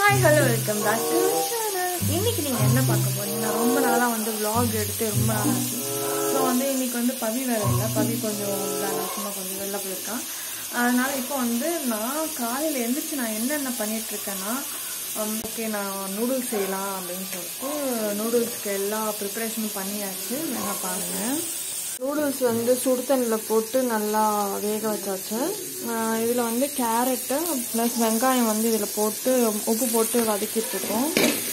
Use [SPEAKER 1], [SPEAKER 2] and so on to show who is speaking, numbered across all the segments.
[SPEAKER 1] Hi hello welcome back to channel இன்னைக்கு நீங்கள் என்ன பார்க்க போறீங்கன்னா ரொம்ப நாளாக வந்து vlog எடுத்து ரொம்ப நாள் ஆச்சு ஸோ வந்து இன்னைக்கு வந்து பவி வேலை இல்லை பவி கொஞ்சம் வேலை சும்மா கொஞ்சம் வெளில போயிருக்கான் அதனால இப்போ வந்து நான் காலையில் எழுந்திரிச்சு நான் என்னென்ன பண்ணிட்டு இருக்கேன்னா ஓகே நான் நூடுல்ஸ் செய்யலாம் அப்படின்னு சொல்லிட்டு நூடுல்ஸ்க்கு எல்லா ப்ரிப்பரேஷனும் பண்ணியாச்சு வேணா பாருங்கள் நூடுல்ஸ் வந்து சுடுதண்ணில் போட்டு நல்லா வேக வச்சாச்சு இதில் வந்து கேரட்டு ப்ளஸ் வெங்காயம் வந்து இதில் போட்டு உப்பு போட்டு வதக்கிட்டு இருக்கோம்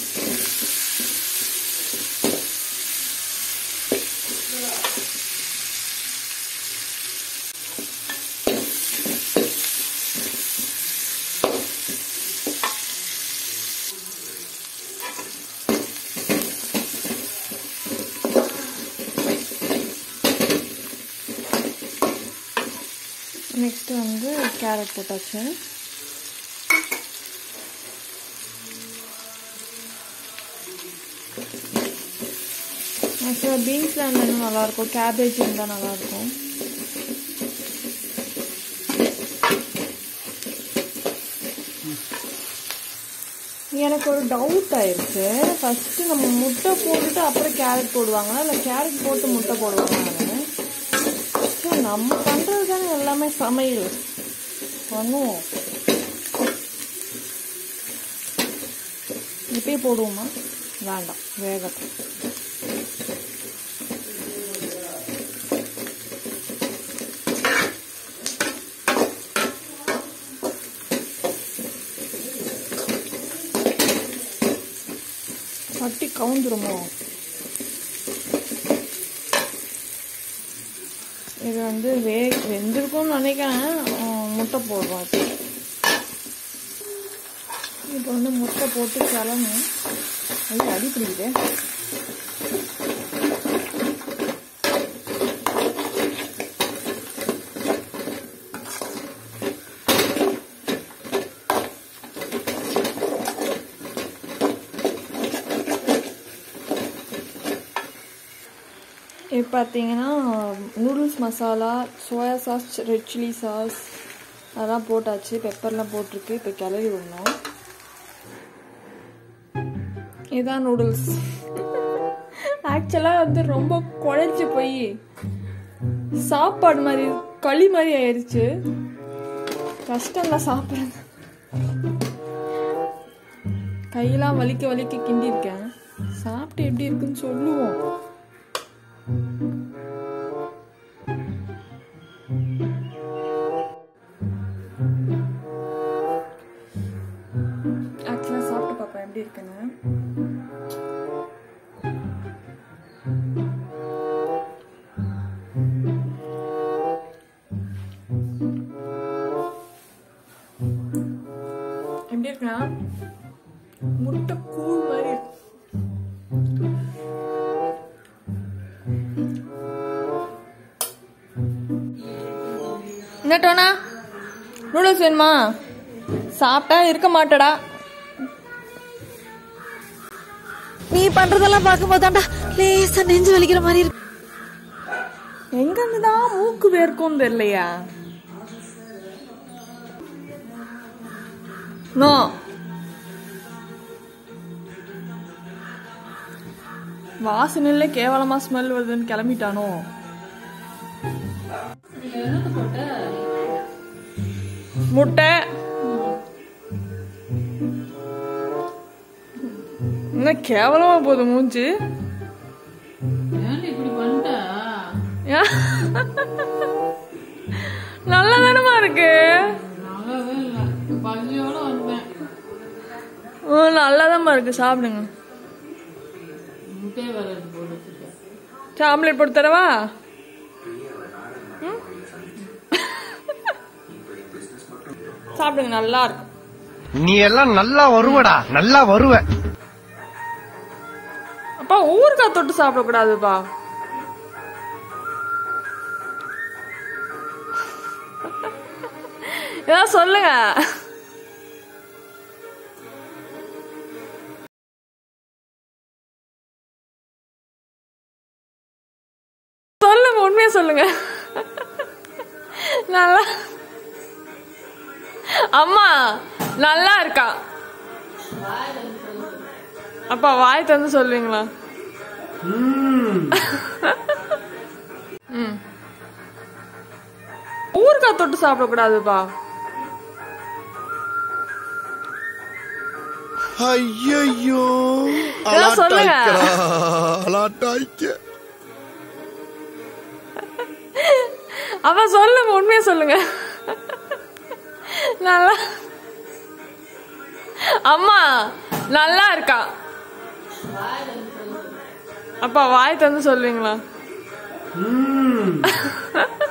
[SPEAKER 1] நெக்ஸ்ட் வந்து கேரட் போட்டாச்சு நெக்ஸ்ட் பீன்ஸ்ல இருந்தாலும் நல்லாயிருக்கும் கேபேஜ் இருந்தால் நல்லாயிருக்கும் எனக்கு ஒரு டவுட் ஆயிடுச்சு ஃபர்ஸ்ட் நம்ம முட்டை போட்டுட்டு அப்புறம் கேரட் போடுவாங்களா இல்லை கேரட் போட்டு முட்டை போடுவாங்கன்னு ஸோ நம்ம பண்ணுறது தானே எல்லாமே சமையல் பண்ணுவோம் இப்பயே போடுவோமா வேண்டாம் வேகட்டும் பட்டி கவுந்துருமோ இது வந்து வே வெந்திருக்கும்னு நினைக்கிறேன் ஆஹ் முட்டை போடுறோம் இப்போ இப்போ வந்து முட்டை போட்டு கிளம்பும் அது அடி பிடிக்குது இப்போ பார்த்தீங்கன்னா noodles masala soya sauce red chilli sauce அதெல்லாம் போட்டாச்சு பெப்பர்லாம் போட்டிருக்கு இப்போ கிளறி விடணும் இதுதான் நூடுல்ஸ் ஆக்சுவலாக வந்து ரொம்ப குழைச்சி போய் சாப்பாடு மாதிரி களி மாதிரி ஆயிடுச்சு கஷ்டம் தான் சாப்பிட்றது கையெல்லாம் வலிக்க வலிக்க கிண்டியிருக்கேன் சாப்பிட்டு எப்படி இருக்குன்னு சொல்லுவோம் ஆக்சுவலாக சாப்பிட்டு பார்ப்பேன் எப்படி இருக்குன்னு எப்படி இருக்குன்னா முட்டை கூழ் மாதிரி இருக்கு என்ன டோனா நூடுல்ஸ் வேணுமா சாப்பிட்டா இருக்க மாட்டடா
[SPEAKER 2] நீ பண்றதெல்லாம் பார்க்கும்போது தான்டா லேசா நெஞ்சு வலிக்கிற மாதிரி இருக்கு
[SPEAKER 1] எங்க இருந்துதான் மூக்கு வேர்க்கும் தெரியலையா நோ வாசனையில கேவலமா ஸ்மெல் வருதுன்னு கிளம்பிட்டானோ முட்டை என்ன கேவலமா போகுது மூஞ்சி ஏன்? நல்ல தானமா இருக்கு ஓ நல்லாதாம்மா இருக்கு சாப்பிடுங்க சரி, ஆம்லெட் போட்டு தரவா ம்? சாப்பிடுங்க நல்லா இருக்கும்
[SPEAKER 3] நீ எல்லாம் நல்லா வருவடா நல்லா வருவ
[SPEAKER 1] அப்பா ஊறுகாய் தொட்டு சாப்பிடக்கூடாதுப்பா ஏதாவது சொல்லுங்க சொல்லுங்க உண்மையா சொல்லுங்க நல்லா அம்மா நல்லா இருக்கா அப்பா வாய் தந்து சொல்லுவீங்களா ம் ஊறுகாய் தொட்டு சாப்பிடக்கூடாதுப்பா
[SPEAKER 4] ஐயோ
[SPEAKER 1] ஏதாவது சொல்லுங்க.
[SPEAKER 4] அலாட்டாய்க்க
[SPEAKER 1] அப்ப சொல்லுங்க உண்மையா சொல்லுங்க நல்லா அம்மா நல்லா இருக்கா அப்பா வாய் தந்து சொல்லுவீங்களா